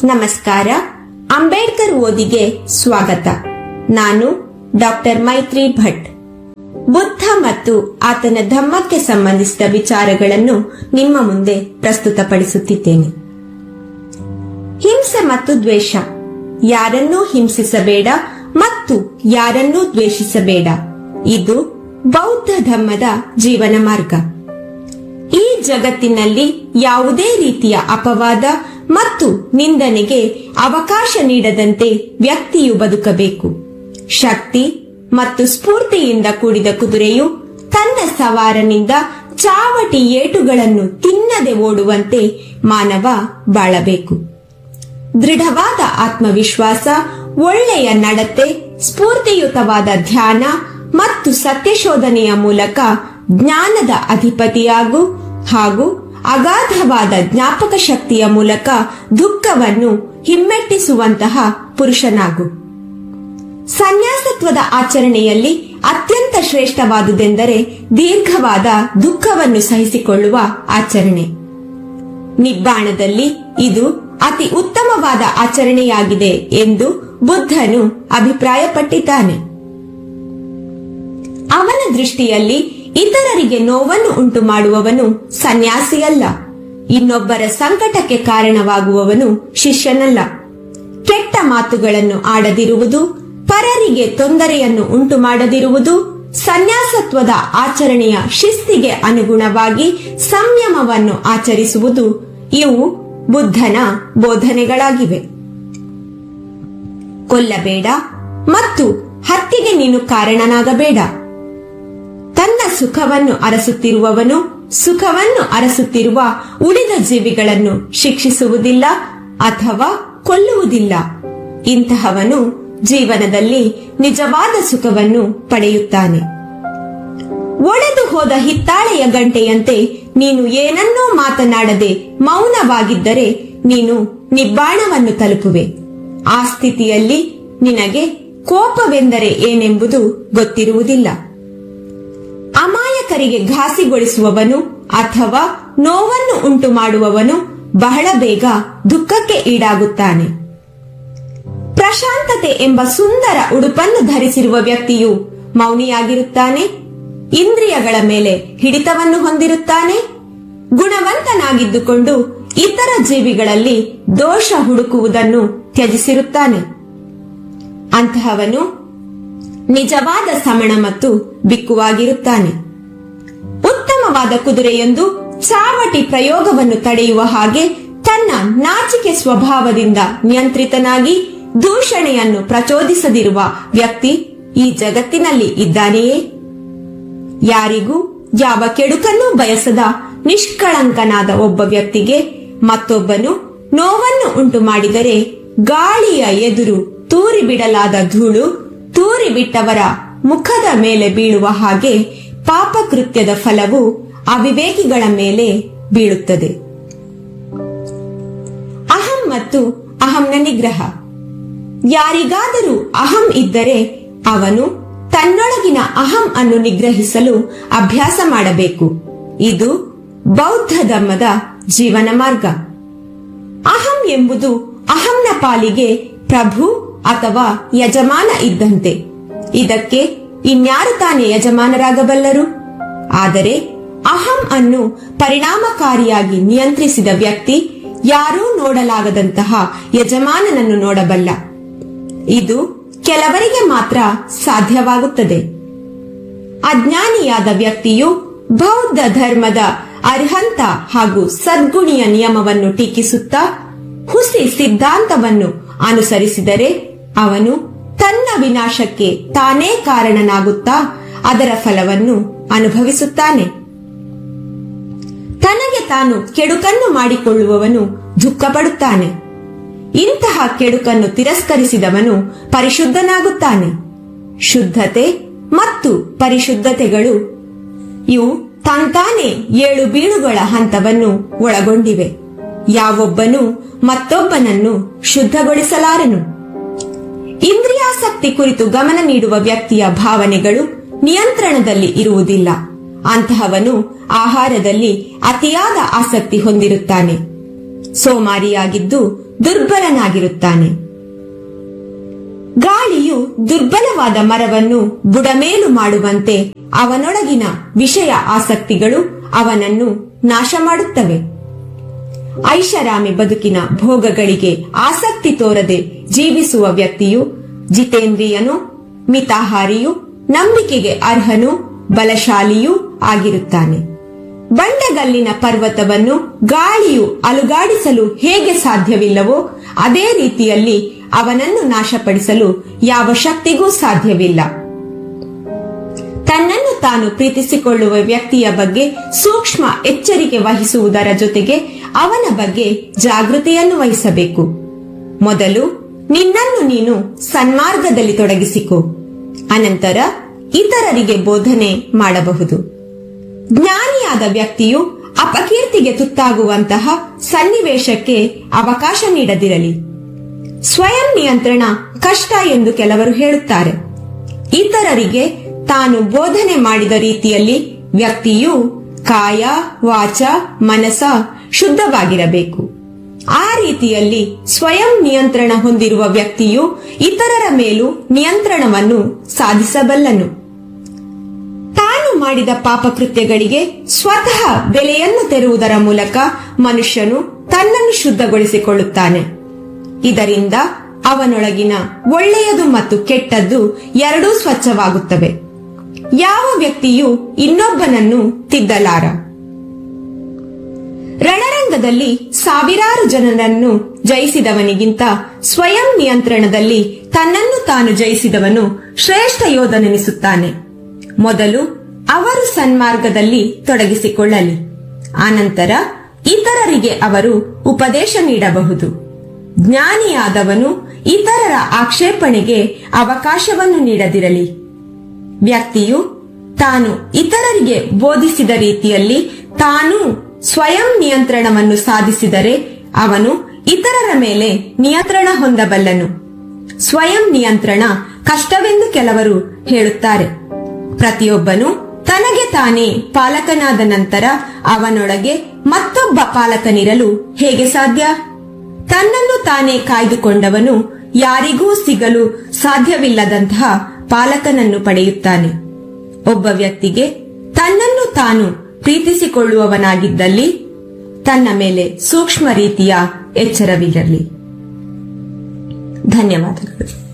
ನಮಸ್ಕಾರ ಅಂಬೇಡ್ಕರ್ ಓದಿಗೆ ಸ್ವಾಗತ ನಾನು ಡಾಕ್ಟರ್ ಮೈತ್ರಿ ಭಟ್ ಬುದ್ಧ ಮತ್ತು ಆತನ ಧಮ್ಮಕ್ಕೆ ಸಂಬಂಧಿಸಿದ ವಿಚಾರಗಳನ್ನು ನಿಮ್ಮ ಮುಂದೆ ಪ್ರಸ್ತುತಪಡಿಸುತ್ತಿದ್ದೇನೆ ಹಿಂಸೆ ಮತ್ತು ದ್ವೇಷ ಯಾರನ್ನೂ ಹಿಂಸಿಸಬೇಡ ಮತ್ತು ಯಾರನ್ನೂ ದ್ವೇಷಿಸಬೇಡ ಇದು ಬೌದ್ಧ ಧಮ್ಮದ ಜೀವನ ಮಾರ್ಗ ಈ ಜಗತ್ತಿನಲ್ಲಿ ಯಾವುದೇ ರೀತಿಯ ಅಪವಾದ ಮತ್ತು ನಿಂದನೆಗೆ ಅವಕಾಶ ನೀಡದಂತೆ ವ್ಯಕ್ತಿಯು ಬದುಕಬೇಕು ಶಕ್ತಿ ಮತ್ತು ಸ್ಫೂರ್ತಿಯಿಂದ ಕೂಡಿದ ಕುದುರೆಯು ತನ್ನ ಸವಾರನಿಂದ ಚಾವಟಿ ಏಟುಗಳನ್ನು ತಿನ್ನದೆ ಓಡುವಂತೆ ಮಾನವ ಬಾಳಬೇಕು ದೃಢವಾದ ಆತ್ಮವಿಶ್ವಾಸ ಒಳ್ಳೆಯ ನಡತೆ ಸ್ಫೂರ್ತಿಯುತವಾದ ಧ್ಯಾನ ಮತ್ತು ಸತ್ಯಶೋಧನೆಯ ಮೂಲಕ ಜ್ಞಾನದ ಅಧಿಪತಿಯಾಗು ಹಾಗೂ ಅಗಾಧವಾದ ಜ್ಞಾಪಕ ಶಕ್ತಿಯ ಮೂಲಕ ದುಃಖವನ್ನು ಹಿಮ್ಮೆಟ್ಟಿಸುವಂತಹ ಪುರುಷನಾಗು ಸನ್ಯಾಸತ್ವದ ಆಚರಣೆಯಲ್ಲಿ ಅತ್ಯಂತ ಶ್ರೇಷ್ಠವಾದುದೆಂದರೆ ದೀರ್ಘವಾದ ದುಃಖವನ್ನು ಸಹಿಸಿಕೊಳ್ಳುವ ಆಚರಣೆ ನಿಬ್ಬಾಣದಲ್ಲಿ ಇದು ಅತಿ ಉತ್ತಮವಾದ ಆಚರಣೆಯಾಗಿದೆ ಎಂದು ಬುದ್ಧನು ಅಭಿಪ್ರಾಯಪಟ್ಟಿದ್ದಾನೆ ಅವನ ದೃಷ್ಟಿಯಲ್ಲಿ ಇತರರಿಗೆ ನೋವನ್ನು ಉಂಟು ಮಾಡುವವನು ಸನ್ಯಾಸಿಯಲ್ಲ ಇನ್ನೊಬ್ಬರ ಸಂಕಟಕ್ಕೆ ಕಾರಣವಾಗುವವನು ಶಿಷ್ಯನಲ್ಲ ಕೆಟ್ಟ ಮಾತುಗಳನ್ನು ಆಡದಿರುವುದು ಪರರಿಗೆ ತೊಂದರೆಯನ್ನು ಉಂಟು ಮಾಡದಿರುವುದು ಸನ್ಯಾಸತ್ವದ ಆಚರಣೆಯ ಶಿಸ್ತಿಗೆ ಅನುಗುಣವಾಗಿ ಸಂಯಮವನ್ನು ಆಚರಿಸುವುದು ಇವು ಬುದ್ಧನ ಬೋಧನೆಗಳಾಗಿವೆ ಕೊಲ್ಲಬೇಡ ಮತ್ತು ಹತ್ಯೆಗೆ ನೀನು ಕಾರಣನಾಗಬೇಡ ತನ್ನ ಸುಖವನ್ನು ಅರಸುತ್ತಿರುವವನು ಸುಖವನ್ನು ಅರಸುತ್ತಿರುವ ಉಳಿದ ಜೀವಿಗಳನ್ನು ಶಿಕ್ಷಿಸುವುದಿಲ್ಲ ಅಥವಾ ಕೊಲ್ಲುವುದಿಲ್ಲ ಇಂತಹವನು ಜೀವನದಲ್ಲಿ ನಿಜವಾದ ಸುಖವನ್ನು ಪಡೆಯುತ್ತಾನೆ ಒಡೆದು ಹೋದ ಹಿತ್ತಾಳೆಯ ಗಂಟೆಯಂತೆ ನೀನು ಏನನ್ನೂ ಮಾತನಾಡದೆ ಮೌನವಾಗಿದ್ದರೆ ನೀನು ನಿಬ್ಬಾಣವನ್ನು ತಲುಪುವೆ ಆ ಸ್ಥಿತಿಯಲ್ಲಿ ನಿನಗೆ ಕೋಪವೆಂದರೆ ಏನೆಂಬುದು ಗೊತ್ತಿರುವುದಿಲ್ಲ ಅಮಾಯಕರಿಗೆ ಘಾಸಿಗೊಳಿಸುವವನು ಅಥವಾ ನೋವನ್ನು ಉಂಟು ಮಾಡುವವನು ಬಹಳ ಬೇಗ ದುಃಖಕ್ಕೆ ಈಡಾಗುತ್ತಾನೆ ಪ್ರಶಾಂತತೆ ಎಂಬ ಸುಂದರ ಉಡುಪನ್ನು ಧರಿಸಿರುವ ವ್ಯಕ್ತಿಯು ಮೌನಿಯಾಗಿರುತ್ತಾನೆ ಇಂದ್ರಿಯಗಳ ಮೇಲೆ ಹಿಡಿತವನ್ನು ಹೊಂದಿರುತ್ತಾನೆ ಗುಣವಂತನಾಗಿದ್ದುಕೊಂಡು ಇತರ ಜೀವಿಗಳಲ್ಲಿ ದೋಷ ಹುಡುಕುವುದನ್ನು ತ್ಯಜಿಸಿರುತ್ತಾನೆ ಅಂತಹವನು ನಿಜವಾದ ಸಮಣ ಮತ್ತು ಬಿಕ್ಕುವಾಗಿರುತ್ತಾನೆ ಉತ್ತಮವಾದ ಕುದುರೆಯೊಂದು ಚಾವಟಿ ಪ್ರಯೋಗವನ್ನು ತಡೆಯುವ ಹಾಗೆ ತನ್ನ ನಾಚಿಕೆ ಸ್ವಭಾವದಿಂದ ನಿಯಂತ್ರಿತನಾಗಿ ದೂಷಣೆಯನ್ನು ಪ್ರಚೋದಿಸದಿರುವ ವ್ಯಕ್ತಿ ಈ ಜಗತ್ತಿನಲ್ಲಿ ಇದ್ದಾನೆಯೇ ಯಾರಿಗೂ ಯಾವ ಕೆಡುಕನ್ನೂ ಬಯಸದ ನಿಷ್ಕಳಂಕನಾದ ಒಬ್ಬ ವ್ಯಕ್ತಿಗೆ ಮತ್ತೊಬ್ಬನು ನೋವನ್ನು ಉಂಟು ಮಾಡಿದರೆ ಗಾಳಿಯ ಎದುರು ತೂರಿ ಬಿಡಲಾದ ಧೂಳು ತೂರಿ ಬಿಟ್ಟವರ ಮುಖದ ಮೇಲೆ ಬೀಳುವ ಹಾಗೆ ಪಾಪಕೃತ್ಯದ ಫಲವು ಅವಿವೇಕಿಗಳ ಮೇಲೆ ಬೀಳುತ್ತದೆ ಅಹಂ ಮತ್ತು ಅಹಂನ ನಿಗ್ರಹ ಯಾರಿಗಾದರೂ ಅಹಂ ಇದ್ದರೆ ಅವನು ತನ್ನೊಳಗಿನ ಅಹಂ ಅನ್ನು ನಿಗ್ರಹಿಸಲು ಅಭ್ಯಾಸ ಮಾಡಬೇಕು ಇದು ಬೌದ್ಧ ಧರ್ಮದ ಜೀವನ ಮಾರ್ಗ ಅಹಂ ಎಂಬುದು ಅಹಂನ ಪಾಲಿಗೆ ಪ್ರಭು ಅಥವಾ ಯಜಮಾನ ಇದ್ದಂತೆ ಇದಕ್ಕೆ ಇನ್ಯಾರು ತಾನೇ ಯಜಮಾನರಾಗಬಲ್ಲರು ಆದರೆ ಅಹಂ ಅನ್ನು ಪರಿಣಾಮಕಾರಿಯಾಗಿ ನಿಯಂತ್ರಿಸಿದ ವ್ಯಕ್ತಿ ಯಾರೂ ನೋಡಲಾಗದಂತಹ ಯಜಮಾನನನ್ನು ನೋಡಬಲ್ಲ ಇದು ಕೆಲವರಿಗೆ ಮಾತ್ರ ಸಾಧ್ಯವಾಗುತ್ತದೆ ಅಜ್ಞಾನಿಯಾದ ವ್ಯಕ್ತಿಯು ಬೌದ್ಧ ಧರ್ಮದ ಅರ್ಹಂತ ಹಾಗೂ ಸದ್ಗುಣಿಯ ನಿಯಮವನ್ನು ಟೀಕಿಸುತ್ತಾ ಹುಸಿ ಸಿದ್ಧಾಂತವನ್ನು ಅನುಸರಿಸಿದರೆ ಅವನು ತನ್ನ ವಿನಾಶಕ್ಕೆ ತಾನೇ ಕಾರಣನಾಗುತ್ತಾ ಅದರ ಫಲವನ್ನು ಅನುಭವಿಸುತ್ತಾನೆ ತನಗೆ ತಾನು ಕೆಡುಕನ್ನು ಮಾಡಿಕೊಳ್ಳುವವನು ದುಃಖಪಡುತ್ತಾನೆ ಇಂತಹ ಕೆಡುಕನ್ನು ತಿರಸ್ಕರಿಸಿದವನು ಪರಿಶುದ್ಧನಾಗುತ್ತಾನೆ ಶುದ್ಧತೆ ಮತ್ತು ಪರಿಶುದ್ಧತೆಗಳು ಇವು ತಂತಾನೆ ಏಳು ಬೀಳುಗಳ ಹಂತವನ್ನು ಒಳಗೊಂಡಿವೆ ಯಾವೊಬ್ಬನು ಮತ್ತೊಬ್ಬನನ್ನು ಶುದ್ಧಗೊಳಿಸಲಾರನು ಇಂದ್ರಿಯಾಸಕ್ತಿ ಕುರಿತು ಗಮನ ನೀಡುವ ವ್ಯಕ್ತಿಯ ಭಾವನೆಗಳು ನಿಯಂತ್ರಣದಲ್ಲಿ ಇರುವುದಿಲ್ಲ ಅಂತಹವನು ಆಹಾರದಲ್ಲಿ ಅತಿಯಾದ ಆಸಕ್ತಿ ಹೊಂದಿರುತ್ತಾನೆ ಸೋಮಾರಿಯಾಗಿದ್ದು ದುರ್ಬಲನಾಗಿರುತ್ತಾನೆ ಗಾಳಿಯು ದುರ್ಬಲವಾದ ಮರವನ್ನು ಬುಡಮೇಲು ಮಾಡುವಂತೆ ಅವನೊಳಗಿನ ವಿಷಯ ಆಸಕ್ತಿಗಳು ಅವನನ್ನು ನಾಶ ಮಾಡುತ್ತವೆ ಐಷಾರಾಮಿ ಬದುಕಿನ ಭೋಗಗಳಿಗೆ ಆಸಕ್ತಿ ತೋರದೆ ಜೀವಿಸುವ ವ್ಯಕ್ತಿಯು ಜಿತೇಂದ್ರಿಯನು ಮಿತಾಹಾರಿಯು ನಂಬಿಕೆಗೆ ಅರ್ಹನು ಬಲಶಾಲಿಯೂ ಆಗಿರುತ್ತಾನೆ ಬಂಡೆಗಲ್ಲಿನ ಪರ್ವತವನ್ನು ಗಾಳಿಯು ಅಲುಗಾಡಿಸಲು ಹೇಗೆ ಸಾಧ್ಯವಿಲ್ಲವೋ ಅದೇ ರೀತಿಯಲ್ಲಿ ಅವನನ್ನು ನಾಶಪಡಿಸಲು ಯಾವ ಶಕ್ತಿಗೂ ಸಾಧ್ಯವಿಲ್ಲ ತನ್ನನ್ನು ತಾನು ಪ್ರೀತಿಸಿಕೊಳ್ಳುವ ವ್ಯಕ್ತಿಯ ಬಗ್ಗೆ ಸೂಕ್ಷ್ಮ ಎಚ್ಚರಿಕೆ ವಹಿಸುವುದರ ಜೊತೆಗೆ ಅವನ ಬಗ್ಗೆ ಜಾಗೃತಿಯನ್ನು ವಹಿಸಬೇಕು ಮೊದಲು ನಿನ್ನನ್ನು ನೀನು ಸನ್ಮಾರ್ಗದಲ್ಲಿ ತೊಡಗಿಸಿಕೊ ಅನಂತರ ಇತರರಿಗೆ ಬೋಧನೆ ಮಾಡಬಹುದು ಜ್ಞಾನಿಯಾದ ವ್ಯಕ್ತಿಯು ಅಪಕೀರ್ತಿಗೆ ತುತ್ತಾಗುವಂತಹ ಸನ್ನಿವೇಶಕ್ಕೆ ಅವಕಾಶ ನೀಡದಿರಲಿ ಸ್ವಯಂ ನಿಯಂತ್ರಣ ಕಷ್ಟ ಎಂದು ಕೆಲವರು ಹೇಳುತ್ತಾರೆ ಇತರರಿಗೆ ತಾನು ಬೋಧನೆ ಮಾಡಿದ ರೀತಿಯಲ್ಲಿ ವ್ಯಕ್ತಿಯು ಕಾಯ ವಾಚ ಮನಸ ಶುದ್ಧವಾಗಿರಬೇಕು ಆ ರೀತಿಯಲ್ಲಿ ಸ್ವಯಂ ನಿಯಂತ್ರಣ ಹೊಂದಿರುವ ವ್ಯಕ್ತಿಯು ಇತರರ ಮೇಲೂ ನಿಯಂತ್ರಣವನ್ನು ಸಾಧಿಸಬಲ್ಲನು ತಾನು ಮಾಡಿದ ಪಾಪಕೃತ್ಯಗಳಿಗೆ ಸ್ವತಃ ಬೆಲೆಯನ್ನು ತೆರುವುದರ ಮೂಲಕ ಮನುಷ್ಯನು ತನ್ನನ್ನು ಶುದ್ಧಗೊಳಿಸಿಕೊಳ್ಳುತ್ತಾನೆ ಇದರಿಂದ ಅವನೊಳಗಿನ ಒಳ್ಳೆಯದು ಮತ್ತು ಕೆಟ್ಟದ್ದು ಎರಡೂ ಸ್ವಚ್ಛವಾಗುತ್ತವೆ ಯಾವ ವ್ಯಕ್ತಿಯು ಇನ್ನೊಬ್ಬನನ್ನು ತಿದ್ದಲಾರ ರಣರಂಗದಲ್ಲಿ ಸಾವಿರಾರು ಜನರನ್ನು ಜಯಿಸಿದವನಿಗಿಂತ ಸ್ವಯಂ ನಿಯಂತ್ರಣದಲ್ಲಿ ತನ್ನನ್ನು ತಾನು ಜಯಿಸಿದವನು ಶ್ರೇಷ್ಠ ಯೋಧನೆನಿಸುತ್ತಾನೆ ಮೊದಲು ಅವರು ಸನ್ಮಾರ್ಗದಲ್ಲಿ ತೊಡಗಿಸಿಕೊಳ್ಳಲಿ ಆನಂತರ ಇತರರಿಗೆ ಅವರು ಉಪದೇಶ ನೀಡಬಹುದು ಜ್ಞಾನಿಯಾದವನು ಇತರರ ಆಕ್ಷೇಪಣೆಗೆ ಅವಕಾಶವನ್ನು ನೀಡದಿರಲಿ ವ್ಯಕ್ತಿಯು ತಾನು ಇತರರಿಗೆ ಬೋಧಿಸಿದ ರೀತಿಯಲ್ಲಿ ತಾನು ಸ್ವಯಂ ನಿಯಂತ್ರಣವನ್ನು ಸಾಧಿಸಿದರೆ ಅವನು ಇತರರ ಮೇಲೆ ನಿಯಂತ್ರಣ ಹೊಂದಬಲ್ಲನು ಸ್ವಯಂ ನಿಯಂತ್ರಣ ಕಷ್ಟವೆಂದು ಕೆಲವರು ಹೇಳುತ್ತಾರೆ ಪ್ರತಿಯೊಬ್ಬನು ತನಗೆ ತಾನೇ ಪಾಲಕನಾದ ನಂತರ ಅವನೊಳಗೆ ಮತ್ತೊಬ್ಬ ಪಾಲಕನಿರಲು ಹೇಗೆ ಸಾಧ್ಯ ತನ್ನನ್ನು ತಾನೇ ಕಾಯ್ದುಕೊಂಡವನು ಯಾರಿಗೂ ಸಿಗಲು ಸಾಧ್ಯವಿಲ್ಲದಂತಹ ಪಾಲಕನನ್ನು ಪಡೆಯುತ್ತಾನೆ ಒಬ್ಬ ವ್ಯಕ್ತಿಗೆ ತನ್ನನ್ನು ತಾನು ಪ್ರೀತಿಸಿಕೊಳ್ಳುವವನಾಗಿದ್ದಲ್ಲಿ ತನ್ನ ಮೇಲೆ ಸೂಕ್ಷ್ಮ ರೀತಿಯ ಎಚ್ಚರವಿರಲಿ ಧನ್ಯವಾದಗಳು